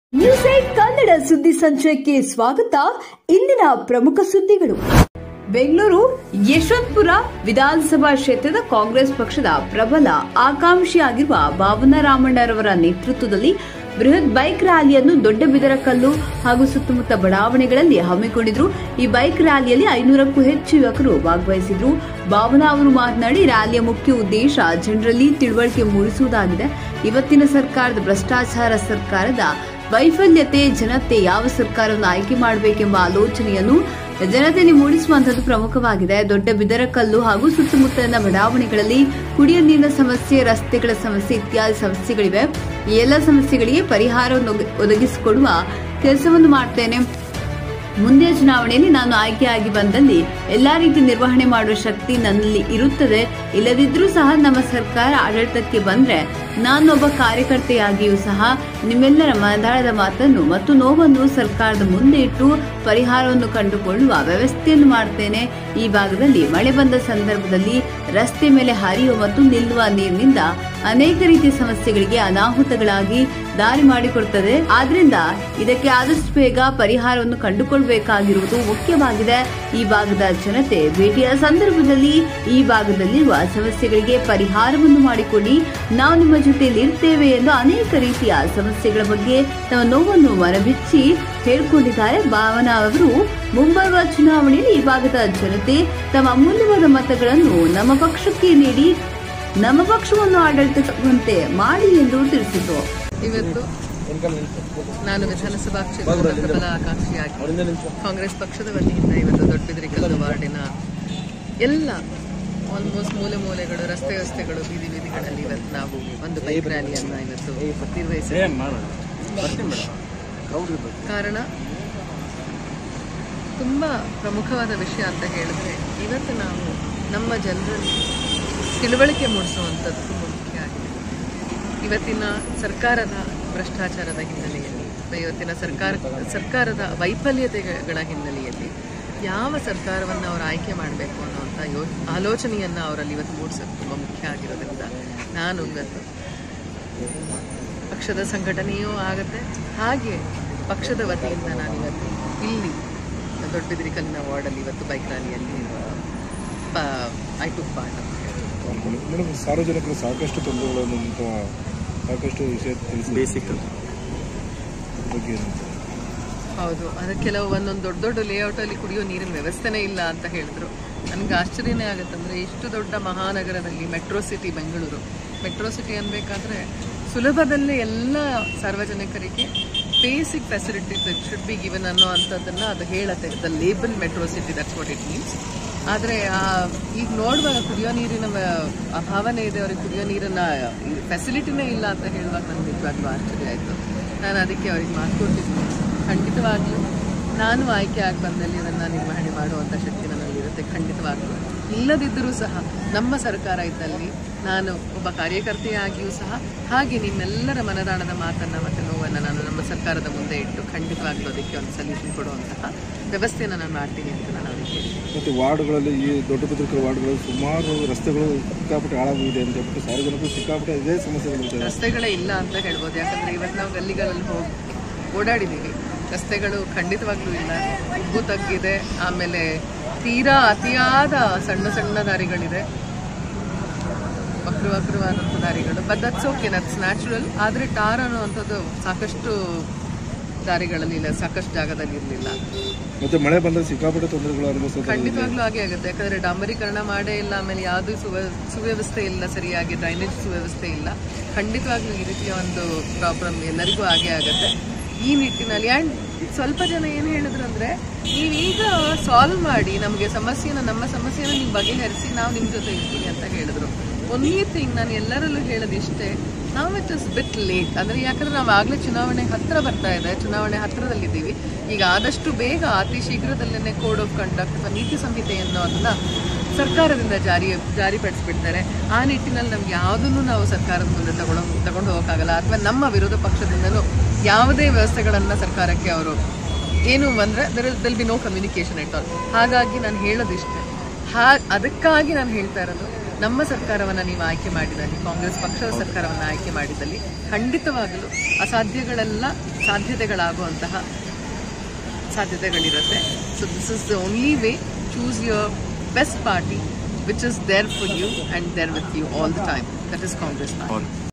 News eight Kannada ಸುದ್ದಿ ಸಂಚಯಕ್ಕೆ ಸ್ವಾಗತ ಇಂದಿನ ಪ್ರಮುಖ ಸುದ್ದಿಗಳು ಬೆಂಗಳೂರು ಯಶವಂತಪುರ ವಿಧಾನಸಭಾ ಕ್ಷೇತ್ರದ ಕಾಂಗ್ರೆಸ್ ಪಕ್ಷದ ಪ್ರಬಲ ಆಕಾಂಕ್ಷಿಯಾಗಿರುವ ಭಾವನಾ ರಾಮಣ್ಣರವರ ನೇತೃತ್ವದಲ್ಲಿ ಬೃಹತ್ ಬೈಕ್ ರ್ಯಾಲಿಯನ್ನು ದೊಡ್ಡಬಿದರಕಲ್ಲು ಹಾಗೂ ಸುತ್ತಮುತ್ತ ಬಡಾವಣೆಗಳಲ್ಲಿ ಹಮ್ಮಿಕೊಂಡಿದ್ರು ಈ ಬೈಕ್ ರ್ಯಾಲಿಯಲ್ಲಿ ಐನೂರಕ್ಕೂ ಹೆಚ್ಚು ಯುವಕರು ಭಾಗವಹಿಸಿದ್ರು ಭಾವನಾ ಅವರು ಮಾತನಾಡಿ ರ್ಯಾಲಿಯ ಮುಖ್ಯ ಉದ್ದೇಶ ಜನರಲ್ಲಿ ತಿಳುವಳಿಕೆ ಮೂಡಿಸುವುದಾಗಿದೆ ಇವತ್ತಿನ ಸರ್ಕಾರದ ಭ್ರಷ್ಟಾಚಾರ ಸರ್ಕಾರದ ವೈಫಲ್ಯತೆ ಜನತೆ ಯಾವ ಸರ್ಕಾರವನ್ನು ಆಯ್ಕೆ ಮಾಡಬೇಕೆಂಬ ಆಲೋಚನೆಯನ್ನು ಜನತೆಯಲ್ಲಿ ಮೂಡಿಸುವಂತದ್ದು ಪ್ರಮುಖವಾಗಿದೆ ದೊಡ್ಡ ಬಿದರಕಲ್ಲು ಹಾಗೂ ಸುತ್ತಮುತ್ತಲಿನ ಬಡಾವಣೆಗಳಲ್ಲಿ ಕುಡಿಯುವ ನೀರಿನ ಸಮಸ್ಯೆ ರಸ್ತೆಗಳ ಸಮಸ್ಯೆ ಇತ್ಯಾದಿ ಸಮಸ್ಯೆಗಳಿವೆ ಈ ಎಲ್ಲ ಸಮಸ್ಯೆಗಳಿಗೆ ಪರಿಹಾರವನ್ನು ಒಗ- ಒದಗಿಸಿಕೊಡುವ ಕೆಲಸವನ್ನು ಮಾಡ್ತೇನೆ ಮುಂದಿನ ಚುನಾವಣೆಯಲ್ಲಿ ನಾನು ಆಯ್ಕೆಯಾಗಿ ಬಂದಲ್ಲಿ ಎಲ್ಲಾ ರೀತಿ ನಿರ್ವಹಣೆ ಮಾಡುವ ಶಕ್ತಿ ನನ್ನಲ್ಲಿ ಇರುತ್ತದೆ ಇಲ್ಲದಿದ್ರೂ ಸಹ ನಮ್ಮ ಸರ್ಕಾರ ಆಡಳಿತಕ್ಕೆ ಬಂದ್ರೆ ನಾನೊಬ್ಬ ಕಾರ್ಯಕರ್ತೆಯಾಗಿಯೂ ಸಹ ನಿಮ್ಮೆಲ್ಲರ ಮನದಾಳದ ಮಾತನ್ನು ಮತ್ತು ನೋವನ್ನು ಸರ್ಕಾರದ ಮುಂದೆ ಇಟ್ಟು ಪರಿಹಾರವನ್ನು ಕಂಡುಕೊಳ್ಳುವ ವ್ಯವಸ್ಥೆಯನ್ನು ಮಾಡ್ತೇನೆ ಈ ಭಾಗದಲ್ಲಿ ಮಳೆ ಬಂದ ಸಂದರ್ಭದಲ್ಲಿ ರಸ್ತೆ ಮೇಲೆ ಹರಿಯುವ ಮತ್ತು ನಿಲ್ಲುವ ನೀರಿನಿಂದ ಅನೇಕ ರೀತಿಯ ಸಮಸ್ಯೆಗಳಿಗೆ ಅನಾಹುತಗಳಾಗಿ ದಾರಿ ಮಾಡಿಕೊಡುತ್ತದೆ ಆದ್ರಿಂದ ಇದಕ್ಕೆ ಆದಷ್ಟು ಬೇಗ ಪರಿಹಾರವನ್ನು ಕಂಡುಕೊಳ್ಬೇಕಾಗಿರುವುದು ಮುಖ್ಯವಾಗಿದೆ ಈ ಭಾಗದ ಜನತೆ ಭೇಟಿಯ ಸಂದರ್ಭದಲ್ಲಿ ಈ ಭಾಗದಲ್ಲಿರುವ ಸಮಸ್ಯೆಗಳಿಗೆ ಪರಿಹಾರವನ್ನು ಮಾಡಿಕೊಡಿ ನಾವು ನಿಮ್ಮ ಜೊತೆಯಲ್ಲಿ ಇರ್ತೇವೆ ಎಂದು ಅನೇಕ ರೀತಿಯ ಸಮಸ್ಯೆಗಳ ಬಗ್ಗೆ ತಮ್ಮ ನೋವನ್ನು ಮನಬಿಚ್ಚಿ ಹೇಳಿಕೊಂಡಿದ್ದಾರೆ ಭಾವನಾ ಅವರು ಮುಂಬರುವ ಚುನಾವಣೆಯಲ್ಲಿ ಈ ಭಾಗದ ಜನತೆ ತಮ್ಮ ಅಮೂಲ್ಯವಾದ ಮತಗಳನ್ನು ನಮ್ಮ ಪಕ್ಷಕ್ಕೆ ನೀಡಿ ನಮ್ಮ ಪಕ್ಷವನ್ನು ಆಡಳಿತವಂತೆ ಮಾಡಿ ಎಂದು ತಿಳಿಸಿದರು ಇವತ್ತು ನಾನು ವಿಧಾನಸಭಾ ಕ್ಷೇತ್ರದ ಪ್ರಬಲ ಆಕಾಂಕ್ಷಿಯಾಗಿ ಕಾಂಗ್ರೆಸ್ ಪಕ್ಷದ ವತಿಯಿಂದ ಇವತ್ತು ದೊಡ್ಡಬಿದರಿಕಲ್ಲು ವಾರ್ಡಿನ ಎಲ್ಲ ಆಲ್ಮೋಸ್ಟ್ ಮೂಲೆ ಮೂಲೆಗಳು ರಸ್ತೆ ರಸ್ತೆಗಳು ಬೀದಿ ಬೀದಿಗಳಲ್ಲಿ ಇವತ್ತು ನಾವು ಒಂದು ಬೈಕ್ ರ್ಯಾಲಿಯನ್ನ ಇವತ್ತು ನಿರ್ವಹಿಸಿದ್ದೇವೆ ಕಾರಣ ತುಂಬ ಪ್ರಮುಖವಾದ ವಿಷಯ ಅಂತ ಹೇಳಿದ್ರೆ ಇವತ್ತು ನಾವು ನಮ್ಮ ಜನರಲ್ಲಿ ತಿಳುವಳಿಕೆ ಮೂಡಿಸುವಂಥದ್ದು ತುಂಬ ಮುಖ್ಯ ಆಗಿದೆ ಇವತ್ತಿನ ಸರ್ಕಾರದ ಭ್ರಷ್ಟಾಚಾರದ ಹಿನ್ನೆಲೆಯಲ್ಲಿ ಅಥವಾ ಇವತ್ತಿನ ಸರ್ಕಾರ ಸರ್ಕಾರದ ವೈಫಲ್ಯತೆಗಳ ಹಿನ್ನೆಲೆಯಲ್ಲಿ ಯಾವ ಸರ್ಕಾರವನ್ನು ಅವರು ಆಯ್ಕೆ ಮಾಡಬೇಕು ಅನ್ನುವಂಥ ಯೋ ಆಲೋಚನೆಯನ್ನು ಅವರಲ್ಲಿ ಇವತ್ತು ಮೂಡಿಸೋದು ತುಂಬ ಮುಖ್ಯ ಆಗಿರೋದ್ರಿಂದ ನಾನು ಇವತ್ತು ಪಕ್ಷದ ಸಂಘಟನೆಯೂ ಆಗುತ್ತೆ ಹಾಗೆ ಪಕ್ಷದ ವತಿಯಿಂದ ನಾನು ಇವತ್ತು ಇಲ್ಲಿ ದೊಡ್ಡಬಿದ್ರಿಕಲ್ಲಿನ ವಾರ್ಡಲ್ಲಿ ಇವತ್ತು ಬೈಕ್ ರ್ಯಾಲಿಯಲ್ಲಿ ಐ ಟುಕ್ ಪಾರ್ಟ್ ಅಂತ ಹೇಳ್ತೀನಿ ಮೇಡಮ್ ಸಾರ್ವಜನಿಕರು ಸಾಕಷ್ಟು ತೊಂದರೆಗಳನ್ನು ಅಥವಾ ಸಾಕಷ್ಟು ವಿಷಯ ತಿಳಿಸಿ ಬೇಸಿಕ್ ಬಗ್ಗೆ ಏನು? ಹೌದು ಅದು ಕೆಲವು ಒಂದೊಂದು ದೊಡ್ಡ ದೊಡ್ಡ ಲೇಔಟಲ್ಲಿ ಕುಡಿಯೋ ನೀರಿನ ವ್ಯವಸ್ಥೆನೇ ಇಲ್ಲ ಅಂತ ಹೇಳಿದ್ರು ನನಗೆ ಆಶ್ಚರ್ಯನೇ ಆಗುತ್ತಂದ್ರೆ ಇಷ್ಟು ದೊಡ್ಡ ಮಹಾನಗರದಲ್ಲಿ metro city Bengaluru metro city ಅನ್ಬೇಕಾದ್ರೆ ಸುಲಭದಲ್ಲೇ ಎಲ್ಲ ಸಾರ್ವಜನಿಕರಿಗೆ basic facilities should be given ಅನ್ನೋ ಅಂಥದ್ದನ್ನು ಅದು ಹೇಳತ್ತೆ the label metro city that's what it means ಆದರೆ ಈಗ ನೋಡುವಾಗ ಕುಡಿಯೋ ನೀರಿನ ವ- ಅಭಾವನೆ ಇದೆ ಅವ್ರಿಗೆ ಕುಡಿಯೋ ನೀರಿನ ಫೆಸಿಲಿಟಿನೇ ಇಲ್ಲ ಅಂತ ಹೇಳುವಾಗ ನನಗೆ ನಿಜವಾಗ್ಲೂ ಆಶ್ಚರ್ಯ ಆಯಿತು ನಾನು ಅದಕ್ಕೆ ಅವ್ರಿಗೆ ಮಾತು ಕೊಟ್ಟಿದ್ದೀನಿ ಖಂಡಿತವಾಗ್ಲೂ ನಾನು ಆಯ್ಕೆ ಆಗಿ ಬಂದಲ್ಲಿ ಇದನ್ನು ನಿರ್ವಹಣೆ ಮಾಡುವಂಥ ಶಕ್ತಿ ನನ್ನಲ್ಲಿರುತ್ತೆ ಖಂಡಿತವಾಗ್ಲೂ ಇಲ್ಲದಿದ್ದರೂ ಸಹ ನಮ್ಮ ಸರ್ಕಾರ ಇದ್ದಲ್ಲಿ ನಾನು ಒಬ್ಬ ಕಾರ್ಯಕರ್ತೆಯಾಗಿಯೂ ಸಹ ಹಾಗೆ ನಿಮ್ಮೆಲ್ಲರ ಮನದಾಳದ ಮಾತನ್ನು ಮತ್ತು ನೋವನ್ನು ನಾನು ನಮ್ಮ ಸರ್ಕಾರದ ಮುಂದೆ ಇಟ್ಟು ಖಂಡಿತವಾಗ್ಲೂ ಅದಕ್ಕೆ ಒಂದು ಸೊಲ್ಯೂಷನ್ ಕೊಡುವಂತಹ ವ್ಯವಸ್ಥೆಯನ್ನು ನಾನು ಮಾಡ್ತೀನಿ ಅಂತ ನಾನು ಅವರಿಗೆ ಹೇಳಿದ್ದೀನಿ ಮತ್ತು ವಾರ್ಡ್ಗಳಲ್ಲಿ ಈ ದೊಡ್ಡ ಪತ್ರಿಕೆ ವಾರ್ಡ್ಗಳಲ್ಲಿ ಸುಮಾರು ರಸ್ತೆಗಳು ಸಿಕ್ಕಾಪಟ್ಟೆ ಹಾಳಾಗಿದೆ ಅಂತ ಹೇಳ್ಬಿಟ್ಟು ಸಾರ್ವಜನಿಕರು ಸಿಕ್ಕಾಪಟ್ಟೆ ಇದೇ ಸಮಸ್ಯೆಗಳು ಇರ್ತವೆ ರಸ್ತೆಗಳೇ ಇಲ್ಲ ಅಂತ ಹೇಳ್ಬೋದು ಯಾಕಂದ್ರೆ ಇವತ್ತು ನಾವು ಗಲ್ಲಿಗಳಲ್ಲಿ ಹೋಗಿ ಓಡಾಡಿದ್ದೀವಿ ರಸ್ತೆಗಳು ಖಂಡಿತವಾಗ್ಲೂ ಇಲ್ಲ ಉಬ್ಬು ತಗ್ಗಿದೆ ಆಮೇಲೆ ತೀರಾ ಅತಿಯಾದ ಸಣ್ಣ ಸಣ್ಣ ದಾರಿಗಳಿದೆ ವಕ್ರ ವಕ್ರವಾದಂಥ ದಾರಿಗಳು but that's okay that's natural ಆದರೆ ಟಾರ್ ಅನ್ನುವಂಥದ್ದು ಸಾಕಷ್ಟು ದಾರಿಗಳಲ್ಲಿ ಇಲ್ಲ ಸಾಕಷ್ಟು ಜಾಗದಲ್ಲಿ ಇರಲಿಲ್ಲ ಮತ್ತೆ ಮಳೆ ಬಂದಾಗ ಸಿಕ್ಕಾಪಟ್ಟೆ ತೊಂದರೆಗಳು ಅನುಭವಿಸೋದು ಖಂಡಿತವಾಗ್ಲೂ ಹಾಗೆ ಆಗುತ್ತೆ ಯಾಕಂದ್ರೆ ಡಾಂಬರೀಕರಣ ಮಾಡೇ ಇಲ್ಲ ಆಮೇಲೆ ಯಾವುದೂ ಸುವ ಸುವ್ಯವಸ್ಥೆ ಇಲ್ಲ ಸರಿಯಾಗಿ ಡ್ರೈನೇಜ್ ಸುವ್ಯವಸ್ಥೆ ಇಲ್ಲ ಖಂಡಿತವಾಗ್ಲೂ ಈ ರೀತಿಯ ಒಂದು ಪ್ರಾಬ್ಲಮ್ ಎಲ್ಲರಿಗೂ ಹಾಗೆ ಆಗುತ್ತೆ ಈ ನಿಟ್ಟಿನಲ್ಲಿ ಆ್ಯಂಡ್ ಸ್ವಲ್ಪ ಜನ ಏನು ಹೇಳಿದ್ರು ಅಂದ್ರೆ ನೀವೀಗ ಸಾಲ್ವ್ ಮಾಡಿ ನಮಗೆ ಸಮಸ್ಯೆನ ನಮ್ಮ ಸಮಸ್ಯೆನ ನೀವು ಬಗೆಹರಿಸಿ ನಾವು ನಿಮ್ಮ ಜೊತೆ ಇರ್ತೀವಿ ಅಂತ ಹೇಳಿದ್ರು ಒನ್ಲಿ ಥಿಂಗ್ ನಾನು ಎಲ್ಲರಲ್ಲೂ ಹೇಳೋದಿಷ್ಟೇ ನಾವು ಇಟ್ ಇಸ್ ಬಿಟ್ ಲೇಟ್ ಅಂದರೆ ಯಾಕಂದ್ರೆ ನಾವು ಆಗಲೇ ಚುನಾವಣೆ ಹತ್ತಿರ ಬರ್ತಾ ಇದೆ ಚುನಾವಣೆ ಹತ್ತಿರದಲ್ಲಿದ್ದೀವಿ ಈಗ ಆದಷ್ಟು ಬೇಗ ಅತಿ ಶೀಘ್ರದಲ್ಲೇ ಕೋಡ್ ಆಫ್ ಕಂಡಕ್ಟ್ ಅಥವಾ ನೀತಿ ಸಂಹಿತೆಯನ್ನು ಅದನ್ನ ಸರ್ಕಾರದಿಂದ ಜಾರಿ ಜಾರಿಪಡಿಸ್ಬಿಡ್ತಾರೆ ಆ ನಿಟ್ಟಿನಲ್ಲಿ ನಮ್ಗೆ ಯಾವುದನ್ನು ನಾವು ಸರ್ಕಾರದ ಮುಂದೆ ತಗೊಳ್ಳೋ ತಗೊಂಡು ಹೋಗೋಕ್ಕಾಗಲ್ಲ ಅಥವಾ ನಮ್ಮ ವಿರೋಧ ಪಕ್ಷದಿಂದಲೂ ಯಾವುದೇ ವ್ಯವಸ್ಥೆಗಳನ್ನು ಸರ್ಕಾರಕ್ಕೆ ಅವರು ಏನು ಅಂದರೆ there shall be no communication at all ಹಾಗಾಗಿ ನಾನು ಹೇಳೋದಿಷ್ಟೇ ಹಾ ಅದಕ್ಕಾಗಿ ನಾನು ಹೇಳ್ತಾ ಇರೋದು ನಮ್ಮ ಸರ್ಕಾರವನ್ನು ನೀವು ಆಯ್ಕೆ ಮಾಡಿದಲ್ಲಿ ಕಾಂಗ್ರೆಸ್ ಪಕ್ಷದ ಸರ್ಕಾರವನ್ನು ಆಯ್ಕೆ ಮಾಡಿದಲ್ಲಿ ಖಂಡಿತವಾಗಲೂ ಅಸಾಧ್ಯಗಳೆಲ್ಲ ಸಾಧ್ಯತೆಗಳಾಗುವಂತಹ ಸಾಧ್ಯತೆಗಳಿರುತ್ತೆ so this is the only way choose your best party which is there for you and there with you all the time that is Congress party